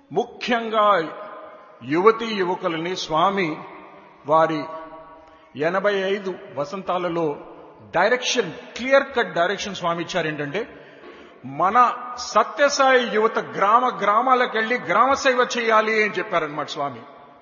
ముఖ్యంగా యువతీ యువకులని స్వామి వారి ఎనభై ఐదు వసంతాలలో డైరెక్షన్ క్లియర్ కట్ డైరెక్షన్ స్వామి ఇచ్చారు ఏంటంటే మన సత్యసాయి యువత గ్రామ గ్రామాలకు వెళ్లి గ్రామ సేవ చేయాలి అని చెప్పారనమాట స్వామి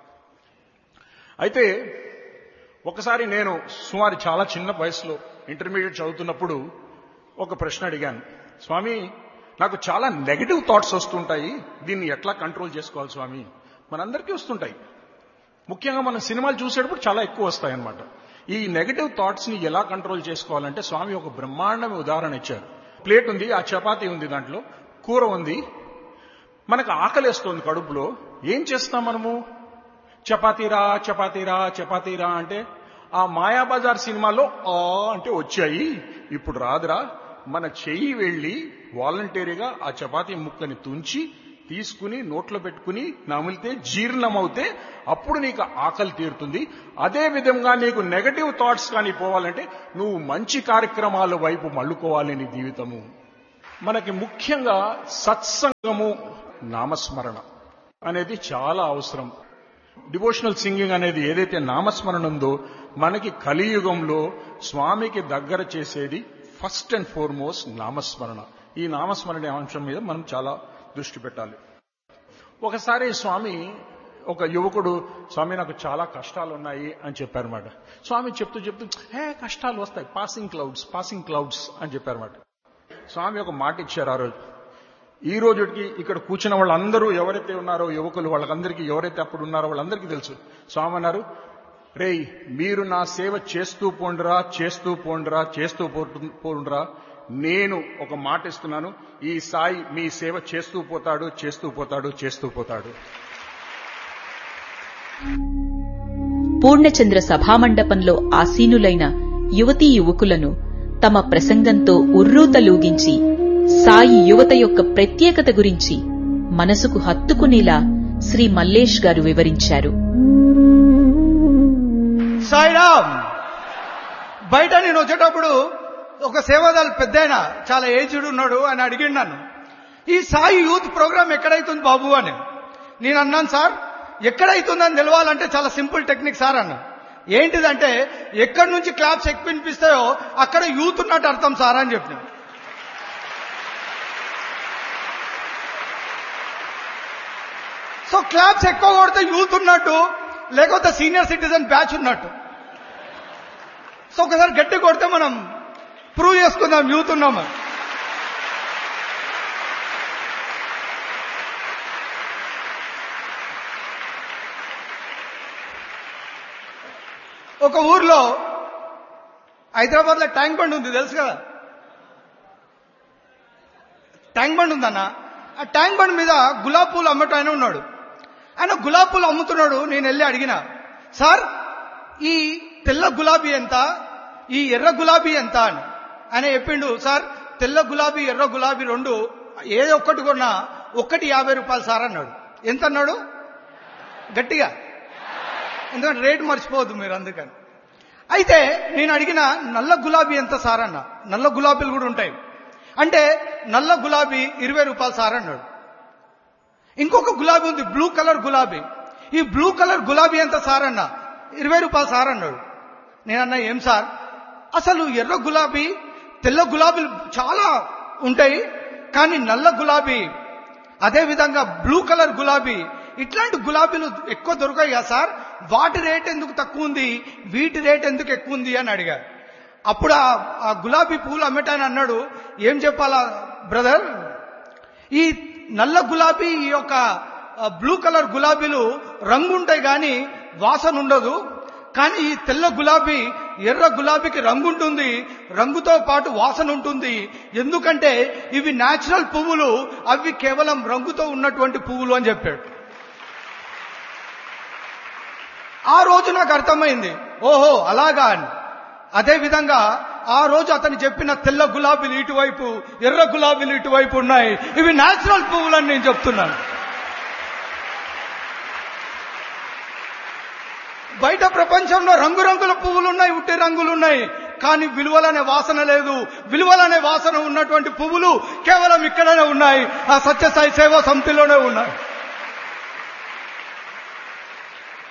అయితే ఒకసారి నేను సుమారు చాలా చిన్న వయసులో ఇంటర్మీడియట్ చదువుతున్నప్పుడు ఒక ప్రశ్న అడిగాను స్వామి నాకు చాలా నెగటివ్ థాట్స్ వస్తుంటాయి దీన్ని ఎట్లా కంట్రోల్ చేసుకోవాలి స్వామి మనందరికీ వస్తుంటాయి ముఖ్యంగా మనం సినిమాలు చూసేటప్పుడు చాలా ఎక్కువ వస్తాయి అన్నమాట ఈ నెగటివ్ థాట్స్ ని ఎలా కంట్రోల్ చేసుకోవాలంటే స్వామి ఒక బ్రహ్మాండమైన ఉదాహరణ ఇచ్చారు ప్లేట్ ఉంది ఆ చపాతీ ఉంది దాంట్లో కూర ఉంది మనకు ఆకలేస్తోంది కడుపులో ఏం చేస్తాం మనము చపాతీరా చపాతీరా చపాతీరా అంటే ఆ మాయాబజార్ సినిమాలో ఆ అంటే వచ్చాయి ఇప్పుడు రాదురా మన చెయ్యి వెళ్ళి వాలంటరీగా ఆ చపాతీ ముక్కని తుంచి తీసుకుని నోట్లో పెట్టుకుని నమిలితే జీర్ణమవుతే అప్పుడు నీకు ఆకలి తీరుతుంది అదే విధంగా నీకు నెగటివ్ థాట్స్ కానీ పోవాలంటే నువ్వు మంచి కార్యక్రమాల వైపు మళ్ళుకోవాలి నీ జీవితము మనకి ముఖ్యంగా సత్సంగము నామస్మరణ అనేది చాలా అవసరం డివోషనల్ సింగింగ్ అనేది ఏదైతే నామస్మరణ ఉందో మనకి కలియుగంలో స్వామికి దగ్గర చేసేది ఫస్ట్ అండ్ ఫార్మోస్ట్ నామస్మరణ ఈ నామస్మరణ అంశం మీద మనం చాలా దృష్టి పెట్టాలి ఒకసారి స్వామి ఒక యువకుడు స్వామి నాకు చాలా కష్టాలు ఉన్నాయి అని చెప్పారన్నమాట స్వామి చెప్తూ చెప్తూ హే కష్టాలు వస్తాయి పాసింగ్ క్లౌడ్స్ పాసింగ్ క్లౌడ్స్ అని చెప్పారన్నమాట స్వామి ఒక మాట ఇచ్చారు ఆ రోజు ఈ రోజుకి ఇక్కడ కూర్చున్న వాళ్ళందరూ ఎవరైతే ఉన్నారో యువకులు వాళ్ళందరికీ ఎవరైతే అప్పుడు ఉన్నారో వాళ్ళందరికీ తెలుసు స్వామి అన్నారు రేయ్ మీరు నా సేవ చేస్తూ పోండ్రా చేస్తూ పోండ్రా చేస్తూ పోండ్రా నేను ఒక మాట ఇస్తున్నాను ఈ సాయి మీ సేవ చేస్తూ పోతాడు చేస్తూ పోతాడు చేస్తూ పోతాడు పూర్ణచంద్ర సభామండపంలో ఆసీనులైన యువతీ యువకులను తమ ప్రసంగంతో ఉర్రూతలూగించి సాయి యువత యొక్క ప్రత్యేకత గురించి మనసుకు హత్తుకునేలా శ్రీ మల్లేష్ గారు వివరించారు సాయిరామ్ బయట నేను వచ్చేటప్పుడు ఒక సేవాదాలు పెద్ద చాలా ఏజ్డ్ ఉన్నాడు అని అడిగిండు నన్ను ఈ సాయి యూత్ ప్రోగ్రామ్ ఎక్కడైతుంది బాబు అని నేను అన్నాను సార్ ఎక్కడైతుందని తెలవాలంటే చాలా సింపుల్ టెక్నిక్ సార్ అన్న ఏంటిదంటే ఎక్కడి నుంచి క్లాప్స్ ఎక్కువ వినిపిస్తాయో అక్కడ యూత్ ఉన్నట్టు అర్థం సార్ అని చెప్పిన సో క్లాప్స్ ఎక్కువ కొడితే యూత్ ఉన్నట్టు లేకపోతే సీనియర్ సిటిజన్ బ్యాచ్ ఉన్నట్టు సో ఒకసారి గట్టి కొడితే మనం ప్రూవ్ చేసుకుందాం యూత్ ఉన్నాము ఒక ఊర్లో హైదరాబాద్ లో ట్యాంక్ బండ్ ఉంది తెలుసు కదా ట్యాంక్ బండ్ ఉందన్న ఆ ట్యాంక్ బండ్ మీద గులాబ్ పూలు అమ్మటం ఆయన ఉన్నాడు ఆయన గులాబ్ పూలు అమ్ముతున్నాడు నేను వెళ్ళి అడిగిన సార్ ఈ తెల్ల గులాబీ ఎంత ఈ ఎర్ర గులాబీ ఎంత అని ఆయన చెప్పిండు సార్ తెల్ల గులాబీ ఎర్ర గులాబీ రెండు ఏదో ఒక్కటి కొన్నా ఒక్కటి యాభై రూపాయలు సార్ అన్నాడు ఎంత అన్నాడు గట్టిగా ఎందుకంటే రేటు మర్చిపోవద్దు మీరు అందుకని అయితే నేను అడిగిన నల్ల గులాబీ ఎంత సార్ అన్న నల్ల గులాబీలు కూడా ఉంటాయి అంటే నల్ల గులాబీ ఇరవై రూపాయలు సార్ అన్నాడు ఇంకొక గులాబీ ఉంది బ్లూ కలర్ గులాబీ ఈ బ్లూ కలర్ గులాబీ ఎంత సార్ అన్న ఇరవై రూపాయలు సార్ అన్నాడు నేనన్నా ఏం సార్ అసలు ఎర్ర గులాబీ తెల్ల గులాబీలు చాలా ఉంటాయి కానీ నల్ల గులాబీ అదే విధంగా బ్లూ కలర్ గులాబీ ఇట్లాంటి గులాబీలు ఎక్కువ దొరకాయి కదా సార్ వాటి రేట్ ఎందుకు తక్కువ ఉంది వీటి రేట్ ఎందుకు ఎక్కువ ఉంది అని అడిగారు అప్పుడు ఆ గులాబీ పూలు అమ్మటాన్ని అన్నాడు ఏం చెప్పాలా బ్రదర్ ఈ నల్ల గులాబీ ఈ యొక్క బ్లూ కలర్ గులాబీలు రంగు ఉంటాయి కానీ వాసన ఉండదు కానీ ఈ తెల్ల గులాబీ ఎర్ర గులాబీకి రంగు ఉంటుంది రంగుతో పాటు వాసన ఉంటుంది ఎందుకంటే ఇవి న్యాచురల్ పువ్వులు అవి కేవలం రంగుతో ఉన్నటువంటి పువ్వులు అని చెప్పాడు ఆ రోజు నాకు అర్థమైంది ఓహో అలాగా అని అదే విధంగా ఆ రోజు అతను చెప్పిన తెల్ల గులాబీలు ఇటువైపు ఎర్ర గులాబీలు ఇటువైపు ఉన్నాయి ఇవి న్యాచురల్ పువ్వులని నేను చెప్తున్నాను బయట ప్రపంచంలో రంగురంగుల పువ్వులు ఉన్నాయి ఉట్టి రంగులు ఉన్నాయి కానీ విలువలనే వాసన లేదు విలువలనే వాసన ఉన్నటువంటి పువ్వులు కేవలం ఇక్కడనే ఉన్నాయి ఆ సత్యసాయి సేవా సమితిలోనే ఉన్నాయి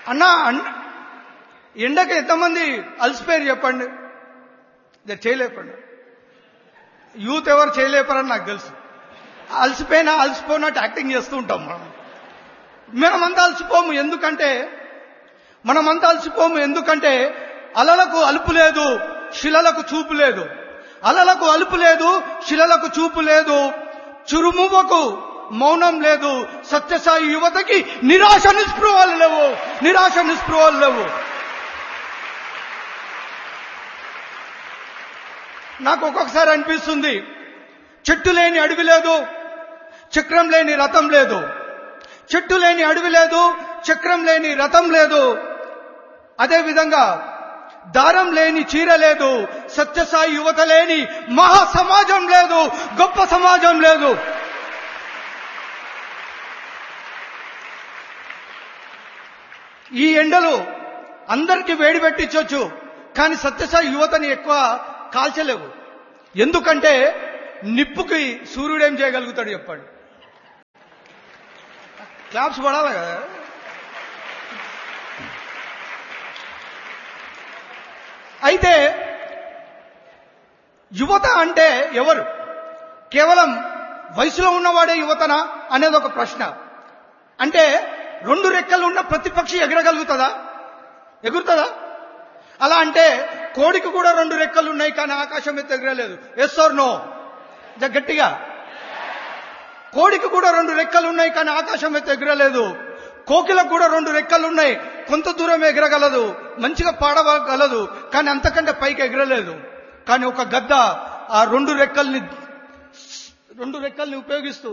అన్న అన్న ఎండకి ఎంతమంది అలసిపోయారు చెప్పండి ఇది చేయలేకపోండి యూత్ ఎవరు చేయలేపారని నాకు తెలుసు అలసిపోయినా అలసిపోయినట్టు యాక్టింగ్ చేస్తూ ఉంటాం మనం మనమంతా అలసిపోము ఎందుకంటే మనమంతా అలసిపోము ఎందుకంటే అలలకు అలుపు లేదు శిలలకు చూపు లేదు అలలకు అలుపు లేదు శిలలకు చూపు లేదు చురుమువకు మౌనం లేదు సత్యసాయి యువతకి నిరాశ నిస్పృహలు లేవు నిరాశ నిస్పృహలు లేవు నాకు ఒక్కొక్కసారి అనిపిస్తుంది చెట్టు లేని అడవి లేదు చక్రం లేని రథం లేదు చెట్టు లేని అడవి లేదు చక్రం లేని రథం లేదు అదేవిధంగా దారం లేని చీర లేదు సత్యసాయి యువత లేని మహా సమాజం లేదు గొప్ప సమాజం లేదు ఈ ఎండలు అందరికీ వేడి పెట్టించవచ్చు కానీ సత్యసాయి యువతని ఎక్కువ కాల్చలేవు ఎందుకంటే నిప్పుకి సూర్యుడు ఏం చేయగలుగుతాడు చెప్పండి క్లాప్స్ పడాలి కదా అయితే యువత అంటే ఎవరు కేవలం వయసులో ఉన్నవాడే యువతనా అనేది ఒక ప్రశ్న అంటే రెండు రెక్కలు ఉన్న ప్రతిపక్షి ఎగరగలుగుతుందా ఎగురుతుందా అలా అంటే కోడికి కూడా రెండు రెక్కలు ఉన్నాయి కానీ ఆకాశం ఎత్తు ఎగరలేదు ఎస్ ఆర్ నో గట్టిగా కోడికి కూడా రెండు రెక్కలు ఉన్నాయి కానీ ఆకాశం ఎత్తు ఎగరలేదు కోకిలకు కూడా రెండు రెక్కలు ఉన్నాయి కొంత దూరం ఎగరగలదు మంచిగా పాడగలదు కానీ అంతకంటే పైకి ఎగరలేదు కానీ ఒక గద్ద ఆ రెండు రెక్కల్ని రెండు రెక్కల్ని ఉపయోగిస్తూ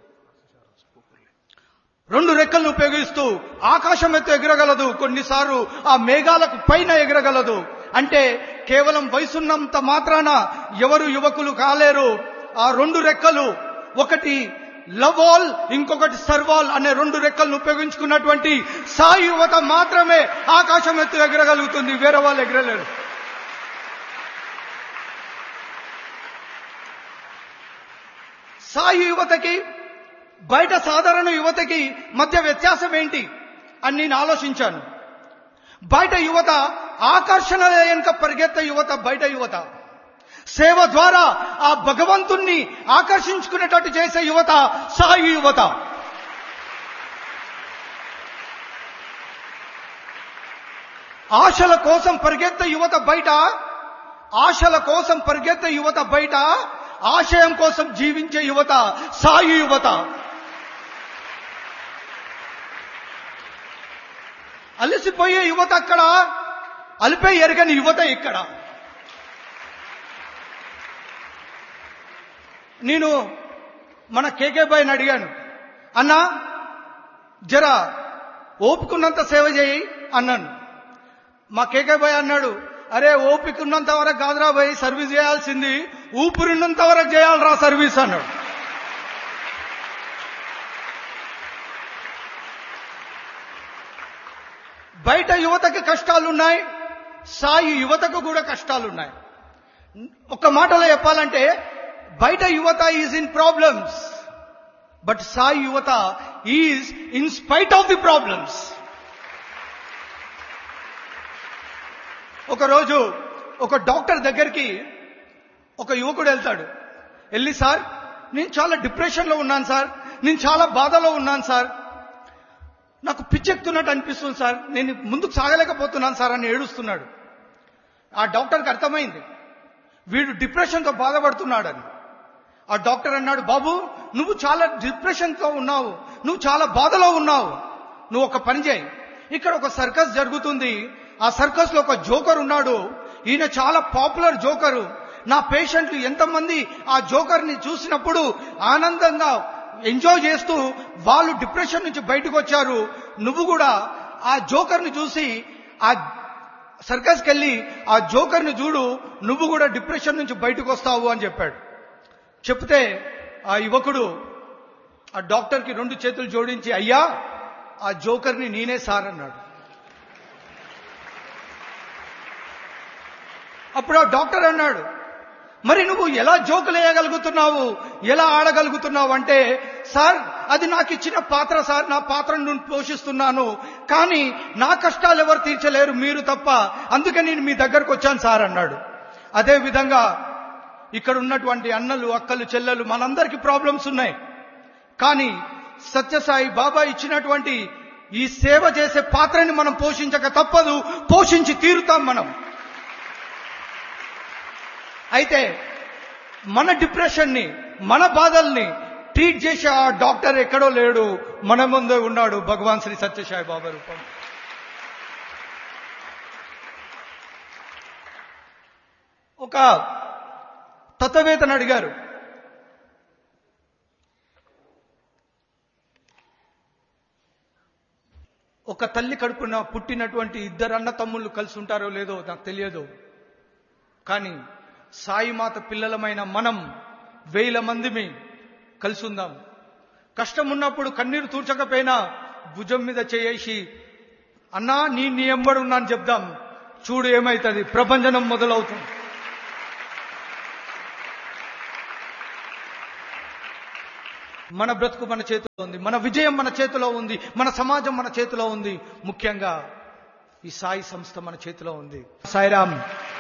రెండు రెక్కలను ఉపయోగిస్తూ ఆకాశం ఎత్తు ఎగరగలదు కొన్నిసార్లు ఆ మేఘాలకు పైన ఎగరగలదు అంటే కేవలం వయసున్నంత మాత్రాన ఎవరు యువకులు కాలేరు ఆ రెండు రెక్కలు ఒకటి లవాల్ ఇంకొకటి సర్వాల్ అనే రెండు రెక్కలను ఉపయోగించుకున్నటువంటి సాయి యువత మాత్రమే ఆకాశం ఎత్తు ఎగరగలుగుతుంది వేరే వాళ్ళు ఎగరలేరు సాయి యువతకి బయట సాధారణ యువతకి మధ్య వ్యత్యాసం ఏంటి అని నేను ఆలోచించాను బయట యువత ఆకర్షణ వెనుక పరిగెత్తే యువత బయట యువత సేవ ద్వారా ఆ భగవంతుణ్ణి ఆకర్షించుకునేటట్టు చేసే యువత సాయి యువత ఆశల కోసం పరిగెత్తే యువత బయట ఆశల కోసం పరిగెత్తే యువత బయట ఆశయం కోసం జీవించే యువత సాయి యువత అలసిపోయే యువత అక్కడ అలిపే ఎరగని యువత ఇక్కడ నేను మన కేకే బాయ్ని అడిగాను అన్నా జర ఓపికన్నంత సేవ చేయి అన్నాను మా కేకే బాయ్ అన్నాడు అరే ఓపిక ఉన్నంత వరకు కాదురా బాయ్ సర్వీస్ చేయాల్సింది ఊపిరిన్నంత వరకు చేయాలరా సర్వీస్ అన్నాడు బయట యువతకి కష్టాలున్నాయి సాయి యువతకు కూడా కష్టాలున్నాయి ఒక మాటలో చెప్పాలంటే బయట యువత is in problems but Sai యువత is in spite of the problems ఒకరోజు ఒక డాక్టర్ దగ్గరికి ఒక యువకుడు వెళ్తాడు వెళ్ళి సార్ నేను చాలా డిప్రెషన్లో ఉన్నాను సార్ నేను చాలా బాధలో ఉన్నాను సార్ నాకు పిచ్చెక్కుతున్నట్టు అనిపిస్తుంది సార్ నేను ముందుకు సాగలేకపోతున్నాను సార్ అని ఏడుస్తున్నాడు ఆ డాక్టర్కి అర్థమైంది వీడు డిప్రెషన్తో బాధపడుతున్నాడని ఆ డాక్టర్ అన్నాడు బాబు నువ్వు చాలా డిప్రెషన్తో ఉన్నావు నువ్వు చాలా బాధలో ఉన్నావు నువ్వు ఒక పని చేయి ఇక్కడ ఒక సర్కస్ జరుగుతుంది ఆ సర్కస్ లో ఒక జోకర్ ఉన్నాడు ఈయన చాలా పాపులర్ జోకరు నా పేషెంట్లు ఎంతమంది ఆ జోకర్ ని చూసినప్పుడు ఆనందంగా ఎంజాయ్ చేస్తూ వాళ్ళు డిప్రెషన్ నుంచి బయటకు వచ్చారు నువ్వు కూడా ఆ జోకర్ ని చూసి ఆ సర్కస్కి వెళ్ళి ఆ జోకర్ ని చూడు నువ్వు కూడా డిప్రెషన్ నుంచి బయటకు వస్తావు అని చెప్పాడు చెప్తే ఆ యువకుడు ఆ డాక్టర్కి రెండు చేతులు జోడించి అయ్యా ఆ జోకర్ని నేనే సార్ అన్నాడు అప్పుడు ఆ డాక్టర్ అన్నాడు మరి నువ్వు ఎలా జోకులు వేయగలుగుతున్నావు ఎలా ఆడగలుగుతున్నావు అంటే సార్ అది నాకు ఇచ్చిన పాత్ర సార్ నా పాత్రను నేను పోషిస్తున్నాను కానీ నా కష్టాలు ఎవరు తీర్చలేరు మీరు తప్ప అందుకే నేను మీ దగ్గరకు వచ్చాను సార్ అన్నాడు అదే విధంగా ఇక్కడ ఉన్నటువంటి అన్నలు అక్కలు చెల్లెలు మనందరికీ ప్రాబ్లమ్స్ ఉన్నాయి కానీ సత్యసాయి బాబా ఇచ్చినటువంటి ఈ సేవ చేసే పాత్రని మనం పోషించక తప్పదు పోషించి తీరుతాం మనం అయితే మన డిప్రెషన్ని మన బాధల్ని ట్రీట్ చేసే ఆ డాక్టర్ ఎక్కడో లేడు మన ముందే ఉన్నాడు భగవాన్ శ్రీ సత్యసాయి బాబా రూపం ఒక తత్వవేత్తను అడిగారు ఒక తల్లి కడుపున పుట్టినటువంటి ఇద్దరు అన్న తమ్ముళ్ళు కలిసి ఉంటారో లేదో నాకు తెలియదు కానీ సాయిమాత పిల్లలమైన మనం వేల మందిమి కలిసి ఉందాం కష్టం ఉన్నప్పుడు కన్నీరు తూర్చకపోయినా భుజం మీద చేసి అన్నా నీ నీ ఎంబడి ఉన్నా అని చెప్దాం చూడు ఏమైతుంది ప్రపంచనం మొదలవుతుంది మన బ్రతుకు మన చేతిలో ఉంది మన విజయం మన చేతిలో ఉంది మన సమాజం మన చేతిలో ఉంది ముఖ్యంగా ఈ సాయి సంస్థ మన చేతిలో ఉంది సాయిరామ్